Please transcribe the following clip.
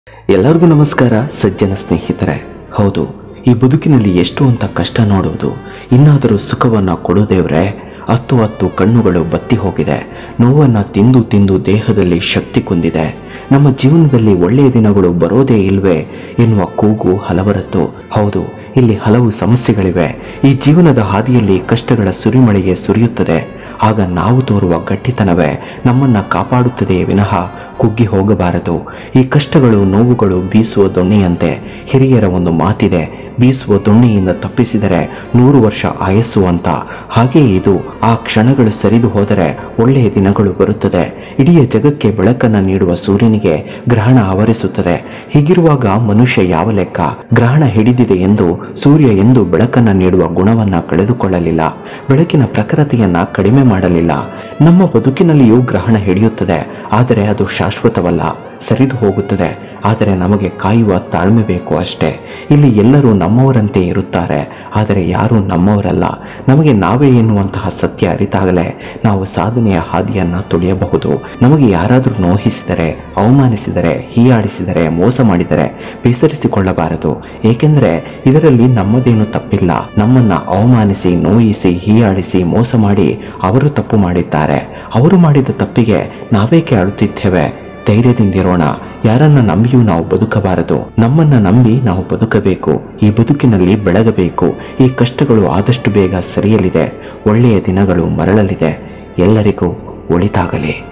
ಎಲ್ಲರಿಗೂ ನಮಸ್ಕಾರ ಸಜ್ಜನ ಸ್ನೇಹಿತರೆ ಹೌದು ಈ ಬದುಕಿನಲ್ಲಿ ಎಷ್ಟು ಅಂತ ಕಷ್ಟ ನೋಡುವುದು ಇನ್ನಾದರೂ ಸುಖವನ್ನ ಕೊಡು ದೇವ್ರೆ ಹತ್ತು ಹತ್ತು ಕಣ್ಣುಗಳು ಬತ್ತಿ ಹೋಗಿದೆ ನೋವನ್ನ ತಿಂದು ತಿಂದು ದೇಹದಲ್ಲಿ ಶಕ್ತಿ ಕುಂದಿದೆ ನಮ್ಮ ಜೀವನದಲ್ಲಿ ಒಳ್ಳೆಯ ದಿನಗಳು ಬರೋದೇ ಇಲ್ವೇ ಎನ್ನುವ ಕೂಗು ಹಲವರದ್ದು ಹೌದು ಇಲ್ಲಿ ಹಲವು ಸಮಸ್ಯೆಗಳಿವೆ ಈ ಜೀವನದ ಹಾದಿಯಲ್ಲಿ ಕಷ್ಟಗಳ ಸುರಿಮಳೆಗೆ ಸುರಿಯುತ್ತದೆ ಆಗ ನಾವು ತೋರುವ ಗಟ್ಟಿತನವೇ ನಮ್ಮನ್ನ ಕಾಪಾಡುತ್ತದೆಯೇ ವಿನಃ ಕುಗ್ಗಿ ಹೋಗಬಾರದು ಈ ಕಷ್ಟಗಳು ನೋವುಗಳು ಬೀಸುವ ದೊಣ್ಣೆಯಂತೆ ಹಿರಿಯರ ಒಂದು ಮಾತಿದೆ ಬೀಸುವ ದೊಣ್ಣೆಯಿಂದ ತಪ್ಪಿಸಿದರೆ ನೂರು ವರ್ಷ ಆಯಸ್ಸು ಅಂತ ಹಾಗೆ ಇದು ಆ ಕ್ಷಣಗಳು ಸರಿದು ಹೋದರೆ ಒಳ್ಳೆಯ ದಿನಗಳು ಬರುತ್ತದೆ ಇಡೀ ಜಗಕ್ಕೆ ಬೆಳಕನ್ನ ನೀಡುವ ಸೂರ್ಯನಿಗೆ ಗ್ರಹಣ ಆವರಿಸುತ್ತದೆ ಹೀಗಿರುವಾಗ ಮನುಷ್ಯ ಯಾವ ಲೆಕ್ಕ ಗ್ರಹಣ ಹಿಡಿದಿದೆ ಎಂದು ಸೂರ್ಯ ಎಂದು ಬೆಳಕನ್ನ ನೀಡುವ ಗುಣವನ್ನ ಕಳೆದುಕೊಳ್ಳಲಿಲ್ಲ ಬೆಳಕಿನ ಪ್ರಖರತೆಯನ್ನ ಕಡಿಮೆ ಮಾಡಲಿಲ್ಲ ನಮ್ಮ ಬದುಕಿನಲ್ಲಿಯೂ ಗ್ರಹಣ ಹಿಡಿಯುತ್ತದೆ ಆದರೆ ಅದು ಶಾಶ್ವತವಲ್ಲ ಸರಿದು ಹೋಗುತ್ತದೆ ಆದರೆ ನಮಗೆ ಕಾಯುವ ತಾಳ್ಮೆ ಬೇಕು ಅಷ್ಟೇ ಇಲ್ಲಿ ಎಲ್ಲರೂ ನಮ್ಮವರಂತೆ ಇರುತ್ತಾರೆ ಆದರೆ ಯಾರೂ ನಮ್ಮವರಲ್ಲ ನಮಗೆ ನಾವೇ ಎನ್ನುವಂತಹ ಸತ್ಯ ಅರಿತಾಗಲೇ ನಾವು ಸಾಧನೆಯ ಹಾದಿಯನ್ನ ತುಳಿಯಬಹುದು ನಮಗೆ ಯಾರಾದರೂ ನೋಹಿಸಿದರೆ ಅವಮಾನಿಸಿದರೆ ಹೀಯಾಡಿಸಿದರೆ ಮೋಸ ಮಾಡಿದರೆ ಬೇಸರಿಸಿಕೊಳ್ಳಬಾರದು ಏಕೆಂದರೆ ಇದರಲ್ಲಿ ನಮ್ಮದೇನು ತಪ್ಪಿಲ್ಲ ನಮ್ಮನ್ನ ಅವಮಾನಿಸಿ ನೋಯಿಸಿ ಹೀಯಾಡಿಸಿ ಮೋಸ ಮಾಡಿ ಅವರು ತಪ್ಪು ಮಾಡಿದ್ದಾರೆ ಅವರು ಮಾಡಿದ ತಪ್ಪಿಗೆ ನಾವೇಕೆ ಅಳುತ್ತಿದ್ದೇವೆ ಧೈರ್ಯದಿಂದಿರೋಣ ಯಾರನ್ನ ನಂಬಿಯೂ ನಾವು ಬದುಕಬಾರದು ನಮ್ಮನ್ನ ನಂಬಿ ನಾವು ಬದುಕಬೇಕು ಈ ಬದುಕಿನಲ್ಲಿ ಬೆಳಗಬೇಕು ಈ ಕಷ್ಟಗಳು ಆದಷ್ಟು ಬೇಗ ಸರಿಯಲಿದೆ ಒಳ್ಳೆಯ ದಿನಗಳು ಮರಳಲಿದೆ ಎಲ್ಲರಿಗೂ ಒಳಿತಾಗಲಿ